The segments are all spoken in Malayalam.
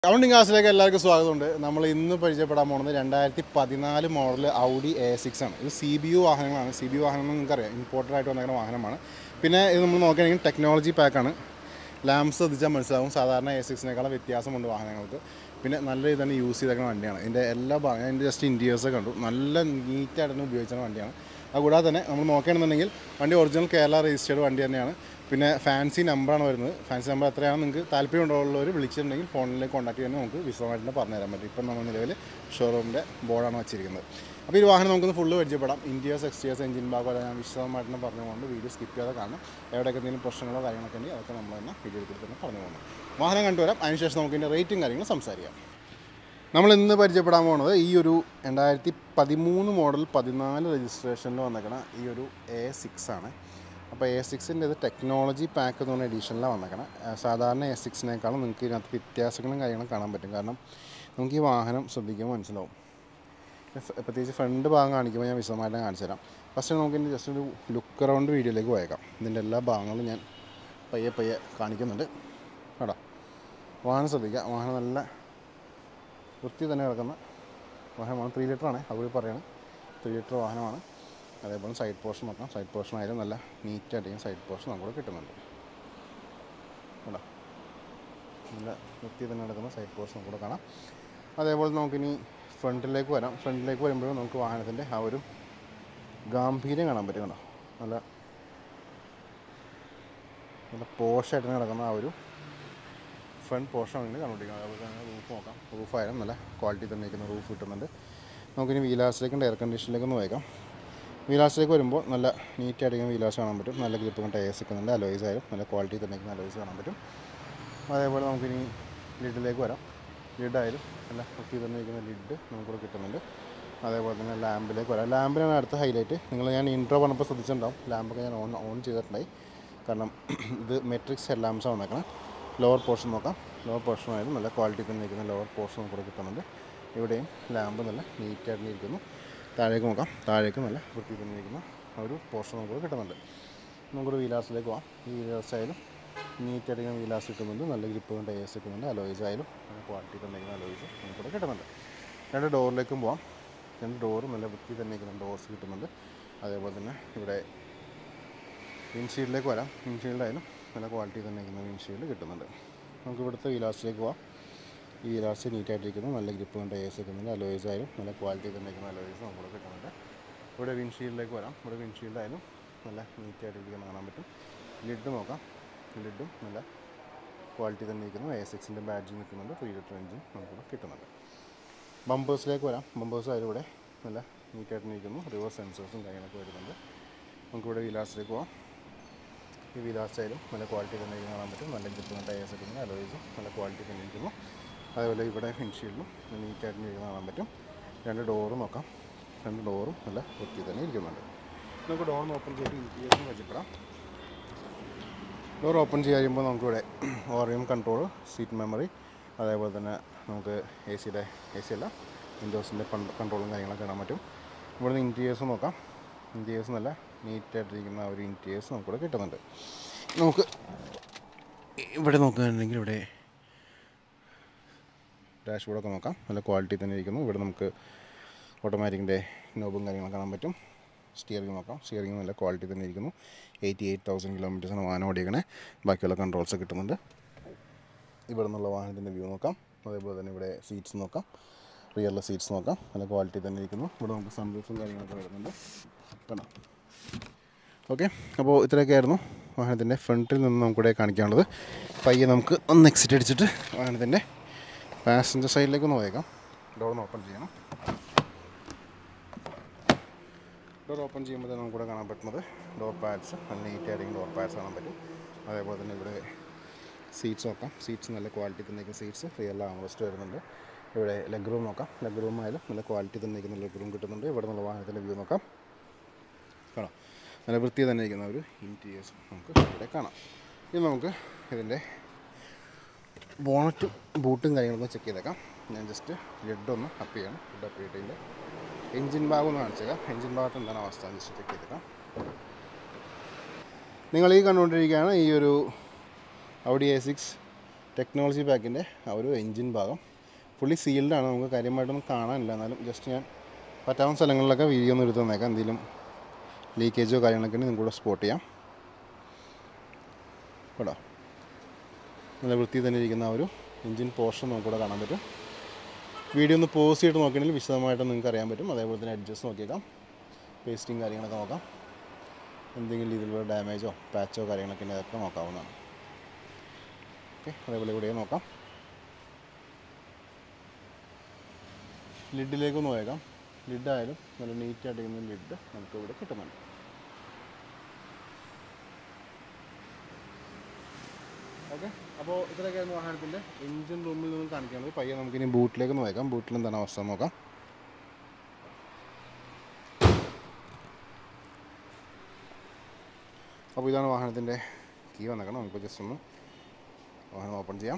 കൗണ്ടിങ് ക്ലാസ്സിലേക്ക് എല്ലാവർക്കും സ്വാഗതമുണ്ട് നമ്മൾ ഇന്ന് പരിചയപ്പെടാൻ പോകുന്നത് രണ്ടായിരത്തി പതിനാല് മോഡൽ ഔഡി എ സിക്സ് ആണ് ഇത് സി ബി യു വാഹനങ്ങളാണ് സി ബി യു വാഹനം നിങ്ങൾക്കറിയാം ഇമ്പോർട്ടഡ് ആയിട്ട് വന്നിരിക്കുന്ന വാഹനമാണ് പിന്നെ ഇത് നമ്മൾ നോക്കുകയാണെങ്കിൽ ടെക്നോളജി പാക്കാണ് ലാംസ് ശ്രദ്ധിച്ചാൽ മനസ്സിലാവും സാധാരണ എ സിക്സിനേക്കാളും വ്യത്യാസമുണ്ട് വാഹനങ്ങൾക്ക് പിന്നെ നല്ല രീതിയിൽ തന്നെ യൂസ് ചെയ്തേക്കുന്ന വണ്ടിയാണ് ഇതിൻ്റെ എല്ലാ ഭാഗം അതിൻ്റെ ജസ്റ്റ് ഇൻറ്റീരിയേഴ്സ് കണ്ടു നല്ല നീറ്റായിട്ട് തന്നെ ഉപയോഗിച്ചിരുന്ന വണ്ടിയാണ് അതുകൂടാതെ തന്നെ നമ്മൾ നോക്കുകയാണെന്നുണ്ടെങ്കിൽ വണ്ടി ഒറിജിനൽ കേരള രജിസ്റ്റേർഡ് വണ്ടി തന്നെയാണ് പിന്നെ ഫാൻസി നമ്പറാണ് വരുന്നത് ഫാൻസി നമ്പർ എത്രയാണ് നിങ്ങൾക്ക് താല്പര്യമുള്ളവർ വിളിച്ചിട്ടുണ്ടെങ്കിൽ ഫോണിലേക്ക് കോൺടാക്ട് ചെയ്യാൻ നമുക്ക് വിശദമായിട്ട് തന്നെ പറഞ്ഞു തരാൻ പറ്റും ഇപ്പം നമ്മൾ നിലവിൽ ഷോറൂമിൻ്റെ ബോർഡാണ് വെച്ചിരിക്കുന്നത് അപ്പോൾ ഈ വാഹനം നമുക്കൊന്ന് ഫുള്ള് പരിചയപ്പെടാം ഇന്ത്യസ് എക്സ്റ്റേഴ്സ് എഞ്ചിൻ ഭാഗം ഞാൻ വിശദമായിട്ട് തന്നെ പറഞ്ഞുകൊണ്ട് വീഡിയോ സ്കിപ്പ് ചെയ്യാതെ കാണാം എവിടെയൊക്കെ എന്തെങ്കിലും പ്രശ്നങ്ങളോ കാര്യങ്ങളൊക്കെ ഉണ്ടെങ്കിൽ അതൊക്കെ നമ്മൾ തന്നെ വീഡിയോയിൽ കൂടി തന്നെ പറഞ്ഞു പോകുന്നു വാഹനം കണ്ടുവരാം അതിനുശേഷം നമുക്ക് ഇതിൻ്റെ റേറ്റും കാര്യങ്ങളും സംസാരിക്കാം നമ്മൾ ഇന്ന് പരിചയപ്പെടാൻ പോകുന്നത് ഈ ഒരു രണ്ടായിരത്തി പതിമൂന്ന് മോഡൽ പതിനാല് രജിസ്ട്രേഷനിൽ വന്നേക്കണ ഈ ഒരു എ സിക്സ് ആണ് അപ്പോൾ എ സിക്സിൻ്റെ ഇത് ടെക്നോളജി പാക്ക് എന്ന് പറഞ്ഞ എഡീഷനിലാണ് വന്നേക്കണം സാധാരണ എ സിക്സിനേക്കാളും നിങ്ങൾക്ക് ഇതിനകത്ത് വ്യത്യാസങ്ങളും കാര്യങ്ങളും കാണാൻ പറ്റും കാരണം നമുക്ക് ഈ വാഹനം ശ്രദ്ധിക്കുമ്പോൾ മനസ്സിലാവും ഫ- പ്രത്യേകിച്ച് ഫ്രണ്ട് ഭാഗം കാണിക്കുമ്പോൾ ഞാൻ വിശദമായിട്ട് കാണിച്ചു തരാം ഫസ്റ്റ് നമുക്ക് ഇതിൻ്റെ ജസ്റ്റ് ഒരു ലുക്ക് അറൗണ്ട് വീഡിയോയിലേക്ക് പോയേക്കാം ഇതിൻ്റെ എല്ലാ ഭാഗങ്ങളും ഞാൻ പയ്യെ പയ്യെ കാണിക്കുന്നുണ്ട് കേട്ടോ വാഹനം ശ്രദ്ധിക്കുക വാഹനം നല്ല വൃത്തി തന്നെ കിടക്കുന്ന വാഹനമാണ് ത്രീ ലിറ്റർ ആണ് അവർ പറയണം ത്രീ ലിറ്റർ വാഹനമാണ് അതേപോലെ സൈഡ് പോർഷൻ നോക്കാം സൈഡ് പോർഷൻ ആയാലും നല്ല നീറ്റായിട്ട് സൈഡ് പോർഷൻ നമുക്ക് കിട്ടുന്നുണ്ട് കേട്ടോ നല്ല വൃത്തി തന്നെ കിടക്കുന്ന സൈഡ് പോർഷൻ നമുക്ക് കാണാം അതേപോലെ നമുക്കിനി ഫ്രണ്ടിലേക്ക് വരാം ഫ്രണ്ടിലേക്ക് വരുമ്പോഴും നമുക്ക് വാഹനത്തിൻ്റെ ആ ഒരു ഗാംഭീര്യം കാണാൻ പറ്റും കേട്ടോ നല്ല നല്ല പോഷായിട്ട് കിടക്കുന്ന ആ ഒരു ഫ്രണ്ട് പോർഷൻ ആണ് കണ്ടുപിടിക്കുന്നത് അതുപോലെ തന്നെ റൂഫ് നോക്കാം റൂഫായാലും നല്ല ക്വാളിറ്റി തന്നെ ഇരിക്കുന്ന റൂഫ് കിട്ടുന്നുണ്ട് നമുക്കിനി വീലാസിലേക്കും എയർ കണ്ടീഷനിലേക്കൊന്ന് പോയേക്കാം വീലാസിലേക്ക് വരുമ്പോൾ നല്ല നീറ്റായിട്ട് വീലാസ് കാണാൻ പറ്റും നല്ല ഗ്രിപ്പ് കൊണ്ട് ടയേഴ്സ് നിൽക്കുന്നുണ്ട് അലോയ്സ് ആയാലും നല്ല ക്വാളിറ്റി തന്നെ ഇരിക്കുന്ന അലോയ്സ് കാണാൻ പറ്റും അതേപോലെ നമുക്കിനി ലിഡിലേക്ക് വരാം ലിഡായാലും നല്ല വൃത്തി തന്നെ ഇരിക്കുന്ന ലിഡ് നമുക്കിവിടെ കിട്ടുന്നുണ്ട് അതേപോലെ തന്നെ ലാമ്പിലേക്ക് വരാം ലാമ്പിനാണ് അടുത്ത ഹൈലൈറ്റ് നിങ്ങൾ ഞാൻ ഇൻട്രോ പറഞ്ഞപ്പോൾ ശ്രദ്ധിച്ചിട്ടുണ്ടാവും ലാമ്പൊക്കെ ഞാൻ ഓൺ ഓൺ ചെയ്തിട്ടുണ്ടായി കാരണം ഇത് മെട്രിക്സ് ഹെഡ് ലാംസാണ് വന്നേക്കണം ലോവർ പോർഷൻ നോക്കാം ലോവർ പോർഷൻ ആയാലും നല്ല ക്വാളിറ്റി തന്നെ ഇരിക്കുന്ന ലോവർ പോർഷൻ നമുക്ക് കിട്ടുന്നുണ്ട് ഇവിടെയും ലാമ്പ് നല്ല നീറ്റായിട്ട് ഇരിക്കുന്നു താഴേക്ക് നോക്കാം താഴേക്ക് നല്ല വൃത്തി തന്നെ ഇരിക്കുന്ന ആ ഒരു പോർഷൻ നമുക്ക് കിട്ടുന്നുണ്ട് നമുക്കൊരു വീലാസിലേക്ക് പോകാം ഈ വീലാസ് ആയാലും നീറ്റായിട്ട് വീലാസ് കിട്ടുന്നുണ്ട് നല്ല ഗ്രിപ്പ് കൊണ്ട് ടയേഴ്സ് കിട്ടുന്നുണ്ട് അലോയ്സ് ആയാലും നല്ല ക്വാളിറ്റി തന്നെ ഇരിക്കുന്ന അലോയ്സ് നമുക്കിവിടെ കിട്ടുന്നുണ്ട് രണ്ട് ഡോറിലേക്കും പോകാം രണ്ട് ഡോറും നല്ല വൃത്തി തന്നെ ഇരിക്കുന്ന ഡോർസ് കിട്ടുന്നുണ്ട് അതേപോലെ തന്നെ ഇവിടെ വിൻഷീൽഡിലേക്ക് വരാം വിൻഷീൽഡായാലും നല്ല ക്വാളിറ്റി തന്നെ ഇരിക്കുന്ന വിൻഷീൽഡ് കിട്ടുന്നുണ്ട് നമുക്ക് ഇവിടുത്തെ വിലാസിലേക്ക് പോവാം ഈ വിലാസ് നീറ്റായിട്ടിരിക്കുന്നു നല്ല ഗ്രിപ്പ് കൊണ്ട് എസ് കിട്ടുന്നുണ്ട് അലോയ്സ് ആയാലും നല്ല ക്വാളിറ്റി തന്നെ ഇരിക്കുന്ന അലോയ്സ് നമുക്ക് കിട്ടുന്നുണ്ട് ഇവിടെ വിൻഷീൽഡിലേക്ക് വരാം ഇവിടെ വിൻഷീൽഡ് ആയാലും നല്ല നീറ്റായിട്ടിരിക്കുന്ന കാണാൻ പറ്റും ലിഡ് നോക്കാം ലിഡും നല്ല ക്വാളിറ്റി തന്നെ ഇരിക്കുന്നു എ സിക്സിൻ്റെ ബാഡ്ജ് നിൽക്കുന്നുണ്ട് ത്രീ ലിറ്റർ എഞ്ചിൻ നമുക്കിവിടെ കിട്ടുന്നുണ്ട് ബമ്പേഴ്സിലേക്ക് വരാം ബമ്പേഴ്സ് ആയാലും ഇവിടെ നല്ല നീറ്റായിട്ട് ഇരിക്കുന്നു റിവേഴ്സ് സെൻസേഴ്സും കാര്യങ്ങളൊക്കെ വരുന്നുണ്ട് നമുക്കിവിടെ വിലാസിലേക്ക് പോവാം ഈ വിലാസായാലും നല്ല ക്വാളിറ്റി തന്നെ ഇരിക്കുന്ന കാണാൻ പറ്റും നല്ല ഗ്രിപ്പ് ടയേഴ്സ് ഒക്കെ അലോയ്സും നല്ല ക്വാളിറ്റി തന്നെ ഇരിക്കുന്നു അതേപോലെ ഇവിടെ വിൻഷീൽഡും നീറ്റായിട്ട് ഇരിക്കുന്ന കാണാൻ പറ്റും രണ്ട് ഡോറും നോക്കാം രണ്ട് ഡോറും നല്ല വൃത്തി തന്നെ ഇരിക്കുന്നുണ്ട് നമുക്ക് ഡോർ ഓപ്പൺ ചെയ്ത് ഇൻറ്റീരിയറും വെച്ചിപ്പെടാം ഡോർ ഓപ്പൺ ചെയ്ത് കഴിയുമ്പോൾ നമുക്കിവിടെ ഓറിയം കൺട്രോൾ സീറ്റ് മെമ്മറി അതേപോലെ തന്നെ നമുക്ക് എ സിയുടെ എ സി അല്ല വിൻഡോസിൻ്റെ കൺട്രോളും കാര്യങ്ങളൊക്കെ കാണാൻ പറ്റും ഇവിടുന്ന് ഇൻറ്റീരിയേഴ്സ് നോക്കാം ഇൻറ്റീരിയേഴ്സ് നല്ല നീറ്റായിട്ടിരിക്കുന്ന ആ ഒരു ഇൻറ്റീരിയേഴ്സ് നമുക്കിവിടെ കിട്ടുന്നുണ്ട് നമുക്ക് ഇവിടെ നോക്കുകയാണെങ്കിൽ ഇവിടെ ഡാഷ്ബോർഡൊക്കെ നോക്കാം നല്ല ക്വാളിറ്റി തന്നെ ഇരിക്കുന്നു ഇവിടെ നമുക്ക് ഓട്ടോമാറ്റിക്കിൻ്റെ നോബും കാര്യങ്ങളൊക്കെ കാണാൻ പറ്റും സ്റ്റിയറിംഗ് നോക്കാം സ്റ്റിയറിംഗ് നല്ല ക്വാളിറ്റി തന്നെ ഇരിക്കുന്നു എയ്റ്റി എയ്റ്റ് തൗസൻഡ് കിലോമീറ്റേഴ്സാണ് വാഹനം ഓടിക്കണേ ബാക്കിയുള്ള കൺട്രോൾസ് കിട്ടുന്നുണ്ട് ഇവിടെ നിന്നുള്ള വാഹനത്തിൻ്റെ വ്യൂ നോക്കാം അതേപോലെ തന്നെ ഇവിടെ സീറ്റ്സ് നോക്കാം റിയറിലെ സീറ്റ്സ് നോക്കാം നല്ല ക്വാളിറ്റി തന്നെ ഇരിക്കുന്നു ഇവിടെ നമുക്ക് സൺറൂഫും കാര്യങ്ങളൊക്കെ വരുന്നുണ്ട് കണ്ടോ ഓക്കെ അപ്പോൾ ഇത്രയൊക്കെ ആയിരുന്നു വാഹനത്തിൻ്റെ ഫ്രണ്ടിൽ നിന്ന് നമുക്കിവിടെ കാണിക്കാനുള്ളത് പയ്യെ നമുക്ക് ഒന്ന് എക്സിറ്റ് അടിച്ചിട്ട് വാഹനത്തിൻ്റെ പാസഞ്ചർ സൈഡിലേക്ക് ഒന്ന് പോയേക്കാം ഡോർ ഒന്ന് ഓപ്പൺ ചെയ്യണം ഡോർ ഓപ്പൺ ചെയ്യുമ്പോൾ തന്നെ നമുക്കിവിടെ കാണാൻ പറ്റുന്നത് ഡോർ പാഡ്സ് നല്ല നീറ്റായിരിക്കും ഡോർ പാഡ്സ് കാണാൻ പറ്റും അതേപോലെ തന്നെ ഇവിടെ സീറ്റ്സ് നോക്കാം സീറ്റ്സ് നല്ല ക്വാളിറ്റി തന്നെ നിൽക്കുന്ന സീറ്റ്സ് റിയൽ ആംറസ്റ്റ് വരുന്നുണ്ട് ഇവിടെ ലെഗ് റൂം നോക്കാം ലെഗ് റൂം ആയാലും നല്ല ക്വാളിറ്റി തന്നെ നിൽക്കുന്ന ലെഗ് റൂം കിട്ടുന്നുണ്ട് ഇവിടെ നിന്നുള്ള വാഹനത്തിൻ്റെ വ്യൂ നോക്കാം കാണാം നല്ല വൃത്തി തന്നെ ഇരിക്കുന്ന ഒരു ഇൻറ്റീരിയേഴ്സ് നമുക്ക് ഇവിടെ കാണാം ഇനി നമുക്ക് ഇതിൻ്റെ ബോണറ്റും ബൂട്ടും കാര്യങ്ങളൊക്കെ ചെക്ക് ചെയ്തേക്കാം ഞാൻ ജസ്റ്റ് ലെഡ് ഒന്ന് അപ്പ് ചെയ്യണം ലെഡ് അപ്പ് ചെയ്തിട്ട് എഞ്ചിൻ ഭാഗം ഒന്ന് കാണിച്ചേക്കാം എഞ്ചിൻ ഭാഗത്ത് എന്താണ് അവസ്ഥ എന്ന് ജസ്റ്റ് ചെക്ക് ചെയ്തേക്കാം നിങ്ങൾ ഈ കണ്ടുകൊണ്ടിരിക്കുകയാണ് ഈ ഒരു ഔഡി എ സിക്സ് ടെക്നോളജി പാക്കിൻ്റെ ആ ഒരു എൻജിൻ ഭാഗം ഫുള്ളി സീൽഡാണ് നമുക്ക് കാര്യമായിട്ടൊന്നും കാണാനില്ല എന്നാലും ജസ്റ്റ് ഞാൻ പറ്റാവുന്ന സ്ഥലങ്ങളിലൊക്കെ വീഡിയോ ഒന്ന് എടുത്ത് തന്നേക്കാം എന്തെങ്കിലും ലീക്കേജോ കാര്യങ്ങളൊക്കെ ഉണ്ടെങ്കിൽ നിങ്ങൾക്ക് കൂടെ സ്പോട്ട് ചെയ്യാം കേട്ടോ നല്ല വൃത്തി തന്നെ ഇരിക്കുന്ന ആ ഒരു എൻജിൻ പോർഷൻ നമുക്കിവിടെ കാണാൻ പറ്റും വീഡിയോ ഒന്ന് പോസ് ചെയ്തിട്ട് നോക്കിയാണെങ്കിൽ വിശദമായിട്ട് നിങ്ങൾക്ക് അറിയാൻ പറ്റും അതേപോലെ തന്നെ അഡ്ജസ്റ്റ് നോക്കിയേക്കാം പേസ്റ്റിങ് കാര്യങ്ങളൊക്കെ നോക്കാം എന്തെങ്കിലും രീതിയിലുള്ള ഡാമേജോ പാച്ചോ കാര്യങ്ങളൊക്കെ ഉണ്ടെങ്കിൽ അതൊക്കെ നോക്കാവുന്നതാണ് ഓക്കെ അതേപോലെ ഇവിടെ നോക്കാം ലിഡിലേക്ക് ഒന്ന് പോയേക്കാം ലിഡായാലും നല്ല നീറ്റായിട്ട് ഇരിക്കുന്ന ലിഡ് നമുക്ക് ഇവിടെ കിട്ടുന്നുണ്ട് ഓക്കെ അപ്പോൾ ഇത്രയൊക്കെയായിരുന്നു വാഹനത്തിൻ്റെ എഞ്ചിൻ റൂമിൽ നിന്ന് കാണിക്കാനുള്ളത് പയ്യെ നമുക്കിനി ബൂട്ടിലേക്ക് ഒന്ന് നോക്കാം ബൂട്ടിൽ എന്താണ് അവസ്ഥ എന്ന് നോക്കാം അപ്പോൾ ഇതാണ് വാഹനത്തിൻ്റെ കീ വന്നേക്കണം നമുക്ക് ജസ്റ്റ് ഒന്ന് വാഹനം ഓപ്പൺ ചെയ്യാം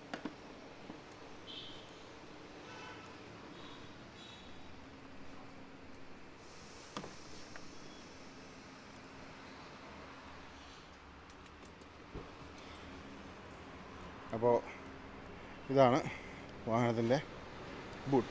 അപ്പോൾ ഇതാണ് വാഹനത്തിൻ്റെ ബൂട്ട്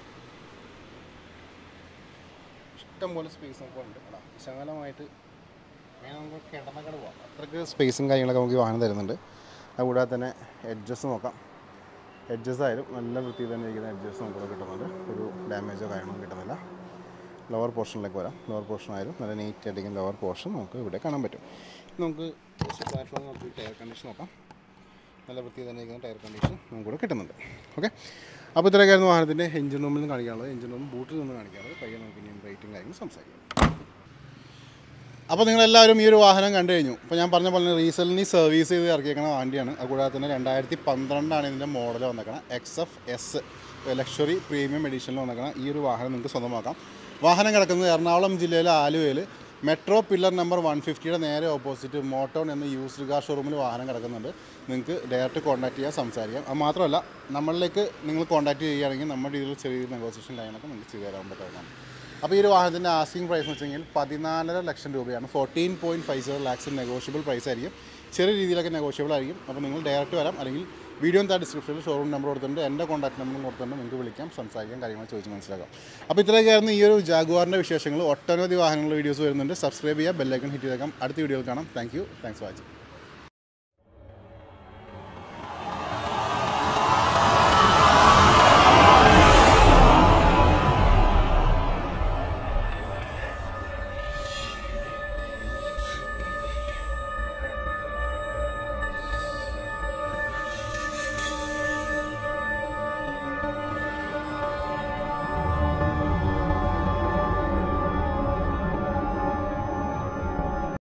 ഇഷ്ടംപോലെ സ്പേസ് നമുക്ക് ഉണ്ട് കേട്ടോ വിശാലമായിട്ട് അങ്ങനെ നമുക്ക് കിടന്നക്കട പോകാം അത്രയ്ക്ക് സ്പേസും കാര്യങ്ങളൊക്കെ നമുക്ക് ഈ വാഹനം തരുന്നുണ്ട് അതുകൂടാതെ തന്നെ എഡ്ജസ് നോക്കാം എഡ്ജസ് ആയാലും നല്ല വൃത്തിയിൽ തന്നെ ഇരിക്കുന്ന എഡ്ജസ് നമുക്ക് കിട്ടുന്നുണ്ട് ഒരു ഡാമേജോ കാര്യങ്ങളൊന്നും കിട്ടുന്നില്ല ലോവർ പോർഷനിലേക്ക് വരാം ലോവർ പോർഷൻ ആയാലും നല്ല നീറ്റ് ആയിരിക്കും ലോവർ പോർഷൻ നമുക്ക് ഇവിടെ കാണാൻ പറ്റും നമുക്ക് പ്ലാറ്റ്ഫോം നമുക്ക് ടയർ കണ്ടീഷൻ നോക്കാം നല്ല വൃത്തി തന്നെ ഇരിക്കുന്ന ടയർ കണ്ടീഷൻ നമുക്കിവിടെ കിട്ടുന്നുണ്ട് ഓക്കെ അപ്പോൾ ഇത്രയൊക്കെയായിരുന്നു വാഹനത്തിൻ്റെ എഞ്ചിൻ റൂമിൽ നിന്ന് കാണിക്കാനുള്ളത് എഞ്ചിൻ റൂം ബൂട്ടിൽ നിന്ന് കാണിക്കാനുള്ളത് പയ്യെ നമുക്ക് ഇനിയും റേറ്റും കാര്യങ്ങളും സംസാരിക്കാം അപ്പോൾ നിങ്ങളെല്ലാവരും ഈ ഒരു വാഹനം കണ്ടു കഴിഞ്ഞു അപ്പോൾ ഞാൻ പറഞ്ഞ പോലെ റീസെലിന് സർവീസ് ചെയ്ത് ഇറക്കിയേക്കണ വണ്ടിയാണ് അതുകൂടാതെ തന്നെ രണ്ടായിരത്തി പന്ത്രണ്ടാണ് ഇതിൻ്റെ മോഡൽ വന്നേക്കണം X F S luxury premium എഡീഷനിൽ വന്നേക്കണം ഈ ഒരു വാഹനം നിങ്ങൾക്ക് സ്വന്തമാക്കാം വാഹനം കിടക്കുന്നത് എറണാകുളം ജില്ലയിലെ ആലുവയിൽ മെട്രോ പില്ലർ നമ്പർ വൺ ഫിഫ്റ്റിയുടെ നേരെ ഓപ്പോസിറ്റ് മോട്ടോൺ എന്ന യൂസ്ഡ് കാർ ഷോറൂമിൽ വാഹനം കിടക്കുന്നുണ്ട് നിങ്ങൾക്ക് ഡയറക്റ്റ് കോൺടാക്ട് ചെയ്യാൻ സംസാരിക്കാം അത് മാത്രമല്ല നമ്മളിലേക്ക് നിങ്ങൾ കോൺടാക്ട് ചെയ്യുകയാണെങ്കിൽ നമ്മുടെ രീതിയിൽ ചെറിയ നെഗോസിയേഷൻ കാര്യങ്ങളൊക്കെ നിങ്ങൾക്ക് ചെയ്തു തരാൻ പറ്റുന്നതാണ് അപ്പോൾ ഈ ഒരു വാഹനത്തിൻ്റെ ആസ്കിംഗ് പ്രൈസ് എന്ന് വെച്ചെങ്കിൽ പതിനാലര ലക്ഷം രൂപയാണ് fourteen point five zero lakhs negotiable price ആയിരിക്കും ചെറിയ രീതിയിലൊക്കെ നെഗോഷ്യബിൾ ആയിരിക്കും അപ്പോൾ നിങ്ങൾ ഡയറക്റ്റ് വരാം അല്ലെങ്കിൽ വീഡിയോ എന്താ ഡിസ്ക്രിപ്ഷനിൽ ഷോറൂം നമ്പർ കൊടുത്തിട്ടുണ്ട് എൻ്റെ കോൺടാക്ട് നമ്പറും കൊടുത്തിട്ടുണ്ട് നിങ്ങൾക്ക് വിളിക്കാം സംസാരിക്കാം കാര്യങ്ങൾ ചോദിച്ച് മനസ്സിലാക്കാം അപ്പോൾ ഇത്രയൊക്കെയായിരുന്നു ഈ ഒരു ജാഗുവാറിൻ്റെ വിശേഷങ്ങൾ ഒട്ടനവധി വാഹനങ്ങളുടെ വീഡിയോസ് വരുന്നുണ്ട് സബ്സ്ക്രൈബ് ചെയ്യുക ബെല്ലൈക്കൺ ഹിറ്റ് ചെയ്തേക്കാം അടുത്ത വീഡിയോയിൽ കാണാം thank you thanks for watching